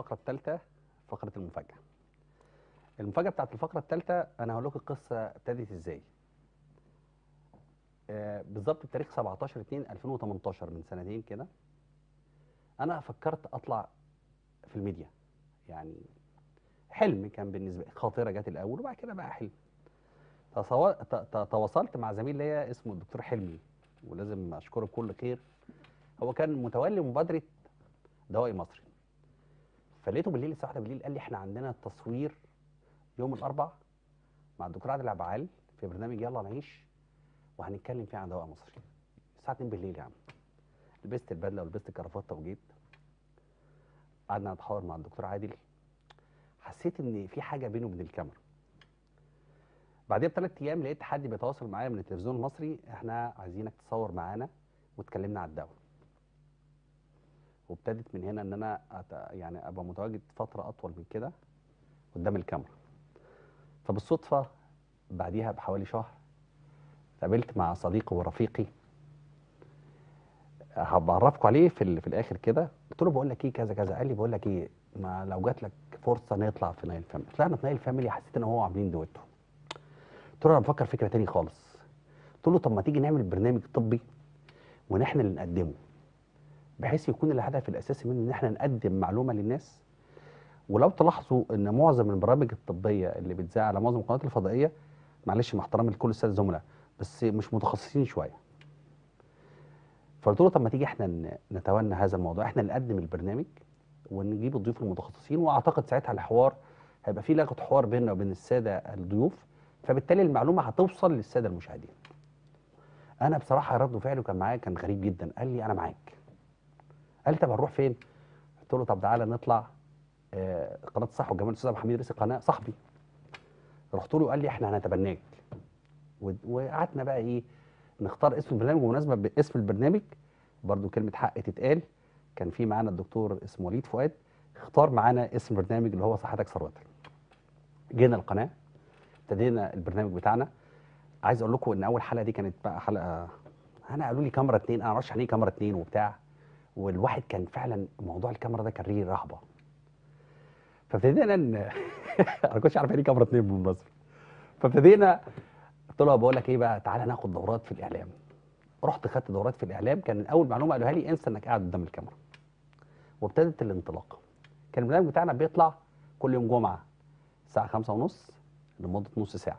الفقره الثالثه فقره المفاجاه المفاجاه بتاعت الفقره الثالثه انا هقول لكم القصه ابتدت ازاي آه بالظبط بتاريخ 17 2 2018 من سنتين كده انا فكرت اطلع في الميديا يعني حلم كان بالنسبه لي خاطره جت الاول وبعد كده بقى حلم تصو... ت... ت... تواصلت مع زميل ليا اسمه الدكتور حلمي ولازم اشكره بكل خير هو كان متولي مبادره دوائي مصري فلقيته بالليل الساعه 1 بالليل قال لي احنا عندنا تصوير يوم الاربع مع الدكتور عادل عبعال في برنامج يلا نعيش وهنتكلم فيه عن دواء مصري الساعه 2 بالليل يا عم لبست البدله ولبست الكرافته وجيت قعدنا نتحاور مع الدكتور عادل حسيت ان في حاجه بينه وبين الكاميرا بعدها بثلاث ايام لقيت حد بيتواصل معايا من التلفزيون المصري احنا عايزينك تصور معانا واتكلمنا على الدواء وابتدت من هنا ان انا أت... يعني ابقى متواجد فتره اطول من كده قدام الكاميرا فبالصدفه بعديها بحوالي شهر اتقابلت مع صديقي ورفيقي هبعرفكم عليه في, ال... في الاخر كده قلت له بقول لك ايه كذا كذا قال لي بقول لك ايه ما لو جات لك فرصه نطلع في نايل فاميلي طلعنا في نايل فاميلي حسيت ان هو عاملين دويتو قلت له انا بفكر فكره تاني خالص قلت له طب ما تيجي نعمل برنامج طبي ونحن اللي نقدمه بحيث يكون الهدف الاساسي منه ان احنا نقدم معلومه للناس ولو تلاحظوا ان معظم البرامج الطبيه اللي بتذاع على معظم القنوات الفضائيه معلش مع احترامي لكل الساده الزملاء بس مش متخصصين شويه فقلت له طب ما تيجي احنا نتولى هذا الموضوع احنا نقدم البرنامج ونجيب الضيوف المتخصصين واعتقد ساعتها الحوار هيبقى في لغه حوار بيننا وبين الساده الضيوف فبالتالي المعلومه هتوصل للساده المشاهدين انا بصراحه رد فعله كان معايا كان غريب جدا قال لي انا معاك قال لي طب هنروح فين قلت له طب تعالى نطلع آه قناه الصح والجمال الاستاذ ابو حميد رئيس القناه صاحبي رحت له قال لي احنا هنتبناك وقعدنا بقى ايه نختار اسم البرنامج بمناسبه باسم البرنامج برضو كلمه حق تتقال كان في معانا الدكتور اسمه وليد فؤاد اختار معانا اسم برنامج اللي هو صحتك ثروتك جينا القناه ابتدينا البرنامج بتاعنا عايز اقول لكم ان اول حلقه دي كانت بقى حلقه انا قالوا لي كاميرا اتنين انا ما اعرفش يعني ايه كاميرا اتنين وبتاع والواحد كان فعلا موضوع الكاميرا ده كان ليه رهبه فابتدينا ان انا ما كنتش عارف يعني ايه كاميرا اتنين بالمناسبه فابتدينا قلت له بقول لك ايه بقى تعالى ناخد دورات في الاعلام رحت خدت دورات في الاعلام كان اول معلومه قالوها لي انسى انك قاعد قدام الكاميرا وابتدت الانطلاقه كان البرنامج بتاعنا بيطلع كل يوم جمعه الساعه خمسة ونص لمده نص ساعه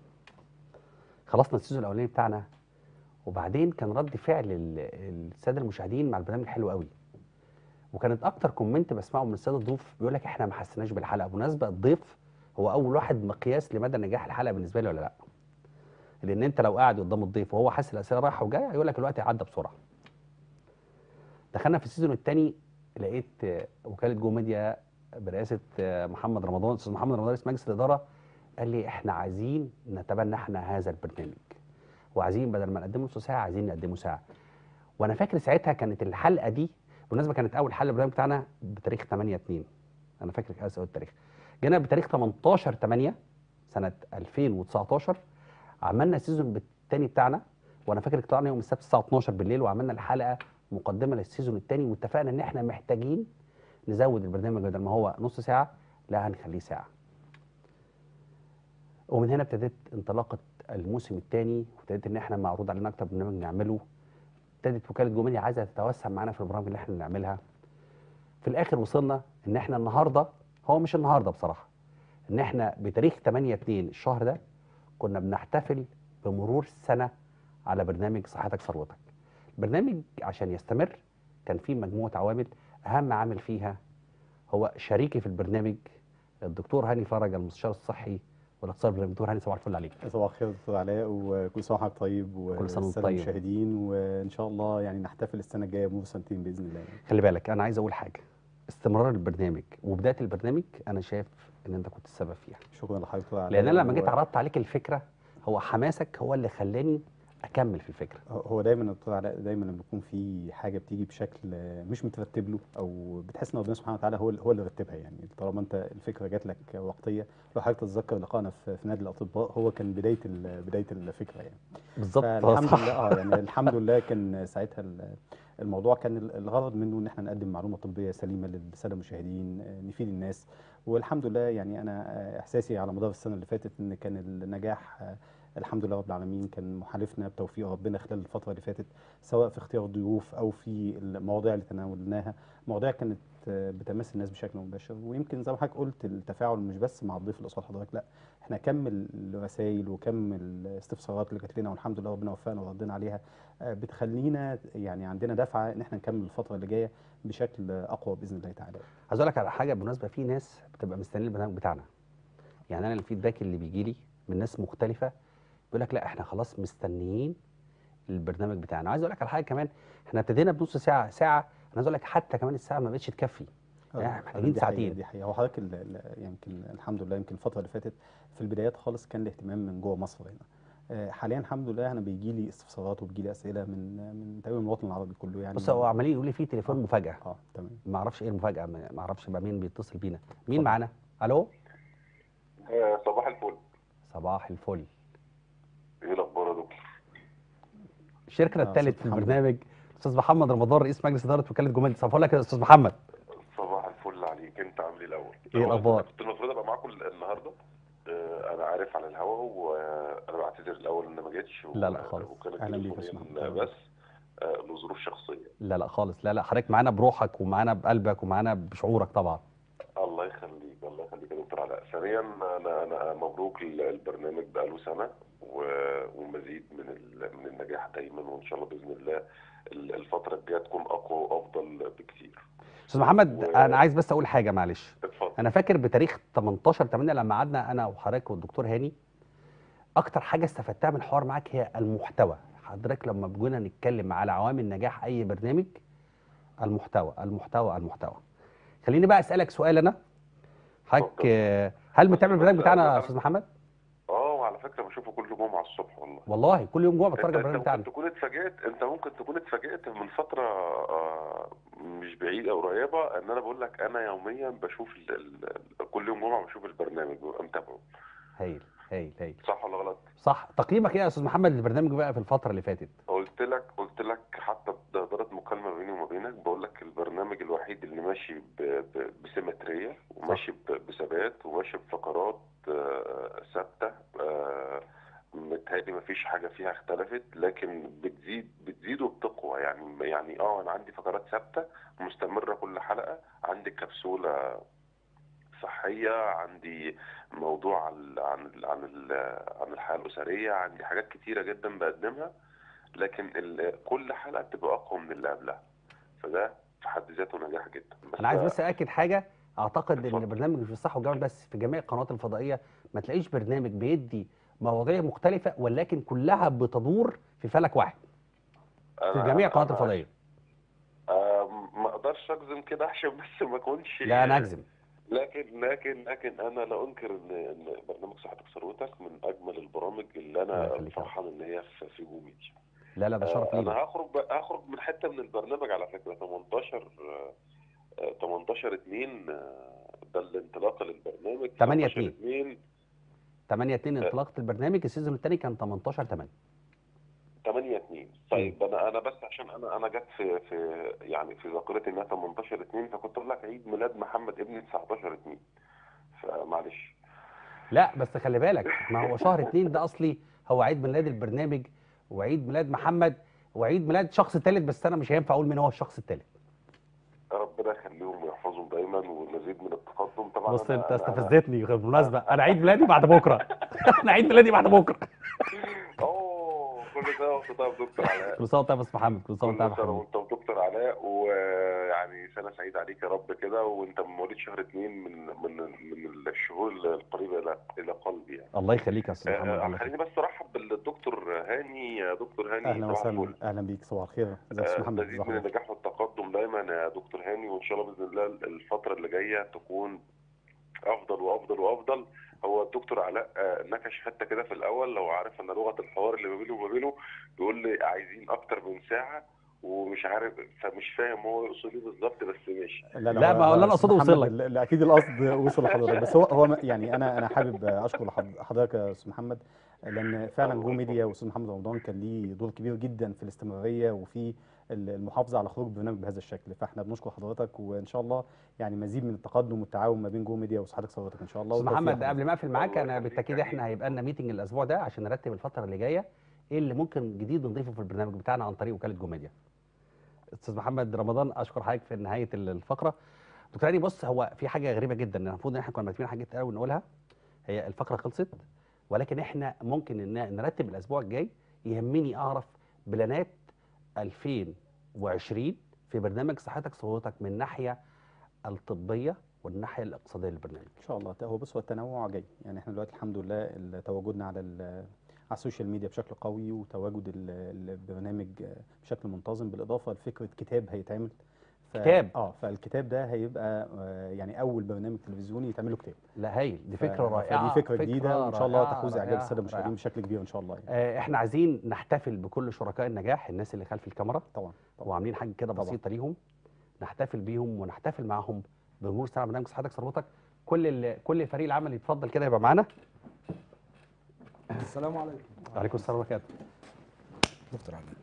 خلصنا السيزون الاولاني بتاعنا وبعدين كان رد فعل الساده المشاهدين مع البرنامج حلو قوي وكانت اكتر كومنت بسمعه من الساده الضيوف بيقول لك احنا ما حسيناش بالحلقه بالمناسبه الضيف هو اول واحد مقياس لمدى نجاح الحلقه بالنسبه لي ولا لا لان انت لو قاعد قدام الضيف وهو حاسس الاسئله رايحه وجايه هيقول لك الوقت عدى بسرعه دخلنا في السيزون الثاني لقيت وكاله جو ميديا برئاسه محمد رمضان استاذ محمد رمضان رئيس مجلس الاداره قال لي احنا عايزين نتبنى احنا هذا البرنامج وعايزين بدل ما نقدمه نص ساعه عايزين نقدمه ساعه وانا فاكر ساعتها كانت الحلقه دي بالمناسبه كانت اول حلقه البرنامج بتاعنا بتاريخ 8 2 انا فاكر كويس قوي التاريخ جينا بتاريخ 18 8 سنه 2019 عملنا السيزون الثاني بتاعنا وانا فاكر طلعنا يوم السبت الساعه 12 بالليل وعملنا الحلقه مقدمه للسيزون الثاني واتفقنا ان احنا محتاجين نزود البرنامج بدل ما هو نص ساعه لا هنخليه ساعه ومن هنا ابتدت انطلاقه الموسم الثاني وابتدت ان احنا معروض علينا اكتر برنامج نعمله ابتدت وكاله جوميديا عايزه تتوسع معانا في البرامج اللي احنا بنعملها في الاخر وصلنا ان احنا النهارده هو مش النهارده بصراحه ان احنا بتاريخ 8 2 الشهر ده كنا بنحتفل بمرور سنه على برنامج صحتك ثروتك البرنامج عشان يستمر كان فيه مجموعه عوامل اهم عامل فيها هو شريكي في البرنامج الدكتور هاني فرج المستشار الصحي والاقتصاد الدكتور هاني صباح الفل عليك صباح الخير دكتور علاء وكل سنه وحضرتك طيب كل سنه وانت والساده طيب المشاهدين وان شاء الله يعني نحتفل السنه الجايه بمرور سنتين باذن الله خلي بالك انا عايز اقول حاجه استمرار البرنامج وبدايه البرنامج انا شايف ان انت كنت السبب فيها شكرا لحضرتك دكتور علاء لان انا لما جيت و- عرضت عليك الفكره هو حماسك هو اللي خلاني اكمل في الفكره هو دايما يا دكتور علاء دايما لما يكون في حاجه بتيجي بشكل مش مترتب له او بتحس ان ربنا سبحانه وتعالى هو هو اللي رتبها يعني طالما انت الفكره جات لك وقتيه لو حضرتك تتذكر لقائنا في في نادي الاطباء هو كان بدايه ال- بدايه الفكره يعني بالظبط فالحمد صح. لله اه يعني الحمد لله كان ساعتها ال- الموضوع كان ال- الغرض منه ان احنا نقدم معلومه طبيه سليمه للساده المشاهدين آه، نفيد الناس والحمد لله يعني انا آه، احساسي على مدار السنه اللي فاتت ان كان النجاح آه، الحمد لله رب العالمين كان محالفنا بتوفيق ربنا خلال الفتره اللي فاتت سواء في اختيار الضيوف او في المواضيع اللي تناولناها مواضيع كانت آه، بتمس الناس بشكل مباشر ويمكن زي ما حضرتك قلت التفاعل مش بس مع الضيف اللي قصاد حضرتك لا احنا كم الرسائل وكم الاستفسارات اللي جات لنا والحمد لله ربنا وفقنا وردينا عليها آه، بتخلينا يعني عندنا دفعه ان احنا نكمل الفتره اللي جايه بشكل اقوى باذن الله تعالى عايز اقول لك على حاجه بالمناسبه في ناس بتبقى مستنيه البرنامج بتاعنا يعني انا الفيدباك اللي بيجي لي من ناس مختلفه بيقول لك لا احنا خلاص مستنيين البرنامج بتاعنا عايز اقول لك على حاجه كمان احنا ابتدينا بنص ساعه ساعه انا عايز اقول لك حتى كمان الساعه ما بقتش تكفي يعني آه، محتاجين دي حقيقة- ساعتين. دي حقيقه هو حضرتك ال- ال- يمكن الحمد لله يمكن الفتره اللي فاتت في البدايات خالص كان الاهتمام من جوه مصر هنا آه، حاليا الحمد لله انا بيجي لي استفسارات وبيجي لي اسئله من من تقريبا الوطن العربي كله يعني بص هو عمالين يقول لي في تليفون مفاجاه اه تمام ما اعرفش ايه المفاجاه ما ما اعرفش بقى مين بيتصل بينا مين معانا الو آه، صباح الفل صباح الفل ايه الاخبار يا دكتور شركنا آه، الثالث أستاذ في محمد. البرنامج استاذ محمد رمضان رئيس مجلس اداره وكاله جمال صباح لك يا استاذ محمد صباح الفل عليك انت عامل ايه الاول إيه هو الأخبار؟ كنت المفروض ابقى معاكم النهارده آه، انا عارف على الهوا وانا بعتذر الاول ان ما جيتش لا، لا خالص. وكانت أهلا بيك يا تليفونيا أستاذ محمد. بس آه، لظروف شخصيه لا لا خالص لا لا حضرتك معانا بروحك ومعانا بقلبك ومعانا بشعورك طبعا الله يخليك الله يخليك يا دكتور علاء ثانيا انا انا مبروك ال- البرنامج بقاله سنه و- ومزيد من ال- من النجاح دايما وان شاء الله باذن الله ال- الفتره الجايه تكون اقوى وافضل بكتير استاذ محمد و- انا عايز بس اقول حاجه معلش اتفضل انا فاكر بتاريخ 18 8 لما قعدنا انا وحضرتك والدكتور هاني اكتر حاجه استفدتها من الحوار معاك هي المحتوى حضرتك لما بجينا نتكلم على عوامل نجاح اي برنامج المحتوى المحتوى المحتوى خليني بقى اسالك سؤال انا حضرتك اتفضل. آه، هل متابع البرنامج بتاعنا يا لا، استاذ محمد اه وعلى فكره بشوفه كل جمعه الصبح والله والله كل يوم جوه بتفرج انت على البرنامج انت بتاعنا ممكن تكون اتفاجئت انت ممكن تكون اتفاجئت من فتره آه، مش بعيده او قريبه ان انا بقول لك انا يوميا بشوف ال ال كل يوم جمعه بشوف البرنامج ببقى متابعه هايل هايل هايل صح ولا غلط؟ صح تقييمك ايه يا استاذ محمد للبرنامج بقى في الفتره اللي فاتت قلت لك قلت لك حتى دارت مكالمه بيني وما بينك بقول لك البرنامج الوحيد اللي ماشي ب- ب- بسيمتريه وماشي ب- بثبات وماشي بفقرات آه، ثابته آه، متهيألي مفيش حاجه فيها اختلفت لكن بتزيد بتزيد وبتقوى يعني يعني اه انا عندي فقرات ثابته مستمره كل حلقه عندي كبسوله صحيه عندي موضوع عن عن عن ال- عن الحياه الاسريه عندي حاجات كتيره جدا بقدمها لكن ال- كل حلقه بتبقى اقوى من اللي قبلها فده في حد ذاته نجاح جدا انا عايز بس اكد حاجه اعتقد ان اتفضل. البرنامج مش في الصح والجمال بس في جميع القنوات الفضائيه ما تلاقيش برنامج بيدي مواضيع مختلفه ولكن كلها بتدور في فلك واحد في أنا- جميع القنوات أنا- الفضائيه آه، ما اقدرش اجزم كده عشان بس ما اكونش لا انا اجزم لكن لكن لكن انا لا انكر ان ان برنامج صحتك ثروتك من اجمل البرامج اللي الله انا يخليك يا رب. فرحان ان هي في في جو ميديا لا لا ده شرف آه، لينا انا هخرج ب- هخرج من حته من البرنامج على فكره 18 آه، آه، 18 2 آه، ده الانطلاقه للبرنامج 8 18 2 8 2 انطلاقه البرنامج السيزون الثاني كان 18 8 8 2 طيب انا انا بس عشان انا انا جت في في يعني في ذاكرتي انها 18 2 فكنت اقول لك عيد ميلاد محمد ابني 19 2 فمعلش لا بس خلي بالك ما هو شهر اتنين ده اصلي هو عيد ميلاد البرنامج وعيد ميلاد محمد وعيد ميلاد شخص ثالث بس انا مش هينفع اقول مين هو الشخص الثالث ربنا يخليهم ويحفظهم دايما والمزيد من التقدم طبعا بص أنا- انت أنا- استفزتني بالمناسبه انا عيد ميلادي بعد بكره انا عيد ميلادي بعد بكره أنا- اوه كل ده وانت طيب دكتور علاء كل سنه وانت طيب يا استاذ محمد كل سنه وانت طيب كل يا سنه محمد وانت ودكتور علاء ويعني سنه سعيده عليك يا رب كده وانت من مواليد شهر اثنين من من من الشهور القريبه الى الى قلبي يعني الله يخليك يا استاذ محمد آه، الله خليني يخليك بس ارحب بالدكتور هاني يا دكتور هاني اهلا صباح وسهلا الفل. اهلا بيك صباح الخير ازيك يا استاذ آه، محمد مزيد ازي من حضرتك النجاح والتقدم دايما يا دكتور هاني وان شاء الله باذن الله الفتره اللي جايه تكون افضل وافضل وافضل هو الدكتور علاء آه، نكش حته كده في الاول لو عارف ان لغه الحوار اللي ما بينه وما بينه بيقول لي عايزين اكتر من ساعه ومش عارف فمش فاهم هو يقصد ايه بالظبط بس ماشي لا، ما هو اللي أنا أستاذ أقصده محمد وصل لك. ال- ال- اكيد القصد وصل لحضرتك بس هو هو يعني انا انا حابب اشكر لحض- حضرتك يا استاذ محمد لان فعلا جو ميديا واستاذ محمد رمضان كان ليه دور كبير جدا في الاستمراريه وفي ال- المحافظه على خروج برنامج بهذا الشكل فاحنا بنشكر حضرتك وان شاء الله يعني مزيد من التقدم والتعاون ما بين جو ميديا وصحتك ثروتك ان شاء الله استاذ والتوفيق محمد يا قبل ما اقفل معاك الله انا يخليك بالتاكيد يا احنا هيبقى لنا ميتنج الاسبوع ده عشان نرتب الفتره اللي جايه ايه اللي ممكن جديد نضيفه في البرنامج بتاعنا عن طريق وكاله جوميديا استاذ محمد رمضان اشكر حضرتك في نهايه ال- الفقره دكتور هاني بص هو في حاجه غريبه جدا المفروض ان احنا كنا مرتبين حاجات قوي نقولها هي الفقره خلصت ولكن احنا ممكن ان نرتب الاسبوع الجاي يهمني اعرف بلانات 2020 في برنامج صحتك صحتك من الناحيه الطبيه والناحيه الاقتصاديه للبرنامج ان شاء الله هو بص هو التنوع جاي يعني احنا دلوقتي الحمد لله ال- تواجدنا على ال- على السوشيال ميديا بشكل قوي وتواجد ال- البرنامج بشكل منتظم بالاضافه لفكره كتاب هيتعمل ف- كتاب؟ اه فالكتاب ده هيبقى آه، يعني اول برنامج تلفزيوني يتعمل له كتاب لا هايل دي ف- فكره رائعه فدي فكره جديده وان شاء الله رائعة، تحوز اعجاب رائعة، الساده المشاهدين رائعة. بشكل كبير ان شاء الله يعني. آه، احنا عايزين نحتفل بكل شركاء النجاح الناس اللي خلف الكاميرا طبعا طبعا وعاملين حاجه كده طبعا. بسيطه ليهم نحتفل بيهم ونحتفل معاهم بمرور سنه برنامج صحتك ثروتك كل ال- كل فريق العمل يتفضل كده يبقى معانا السلام عليكم وعليكم السلام ورحمه الله دكتور علي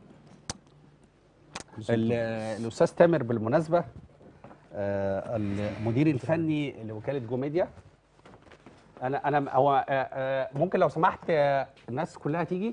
ال- الاستاذ تامر بالمناسبه آه، المدير الفني لوكاله جوميديا انا انا هو آه، آه، ممكن لو سمحت آه، الناس كلها تيجي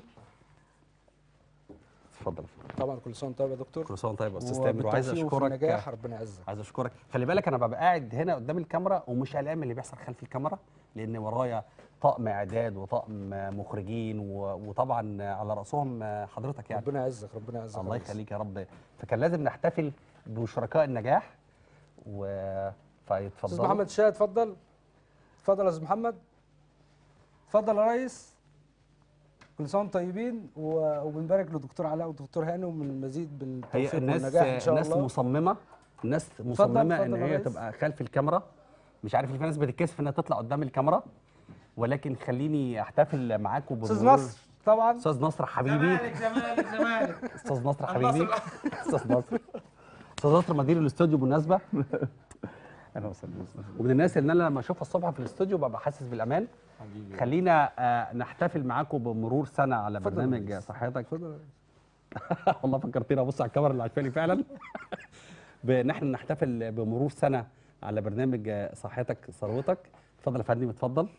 اتفضل طبعا كل سنه وانت طيب يا دكتور كل سنه وانت طيب يا استاذ تامر وبالتوفيق وعايز وفي اشكرك النجاح ربنا يعزك عايز اشكرك خلي بالك انا ببقى قاعد هنا قدام الكاميرا ومش قلقان من اللي بيحصل خلف الكاميرا لان ورايا طقم اعداد وطقم مخرجين و- وطبعا على راسهم حضرتك يعني ربنا يعزك ربنا يعزك الله يا ريس. يخليك يا رب فكان لازم نحتفل بشركاء النجاح و استاذ فيتفضلوا محمد شاهد اتفضل اتفضل يا استاذ محمد اتفضل يا ريس كل سنه وانتم طيبين و- وبنبارك للدكتور علاء والدكتور هاني ومن مزيد هي بالتوفيق الناس والنجاح ان شاء الناس الله مصممه الناس مصممه ان اتفضل يا هي ريس. تبقى خلف الكاميرا مش عارف ليه في ناس بتتكسف انها تطلع قدام الكاميرا ولكن خليني احتفل معاكم استاذ بمرور- نصر طبعا استاذ نصر حبيبي زمالك زمالك زمالك استاذ نصر حبيبي استاذ نصر استاذ نصر مدير الاستوديو بالمناسبه اهلا وسهلا ومن الناس اللي انا لما اشوفها الصبح في الاستوديو ببقى حاسس بالامان خلينا آه، نحتفل معاكم بمرور سنه على اتفضل يا برنامج ريس. صحتك اتفضل يا ريس. والله فكرتني ابص على الكاميرا اللي عجباني فعلا بان احنا نحتفل بمرور سنه على برنامج آه، صحتك ثروتك اتفضل يا فندم اتفضل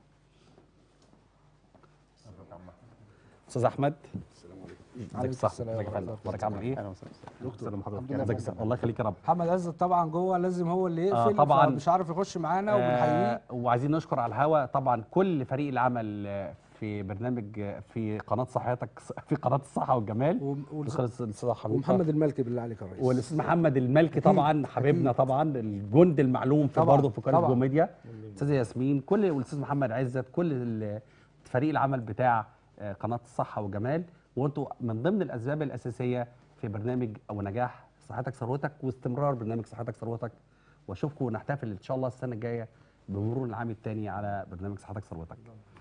استاذ احمد ازيك عليكم صح السلام ازيك يا فندم ورحمة اخبارك عامل ايه اهلا وسهلا اهلا بحضرتك ازيك صح الله يخليك يا رب محمد عزت طبعا جوه لازم هو اللي آه، يقفل طبعاً. مش عارف يخش معانا وبنحييه آه وعايزين نشكر على الهوا طبعا كل فريق العمل آه، في برنامج آه، في قناه صحتك في قناه الصحه والجمال وم- والس- دكتور الاستاذ حبيب ومحمد المالكي بالله عليك يا ريس والاستاذ محمد المالكي طبعا حبيبنا طبعا الجند المعلوم في طبعاً، برضه في قناه طبعاً. كوميديا استاذه ياسمين كل والاستاذ محمد عزت كل ال- فريق العمل بتاع آه، قناه الصحه والجمال وانتوا من ضمن الاسباب الاساسيه في برنامج او نجاح صحتك ثروتك واستمرار برنامج صحتك ثروتك واشوفكم ونحتفل ان شاء الله السنه الجايه بمرور العام الثاني على برنامج صحتك ثروتك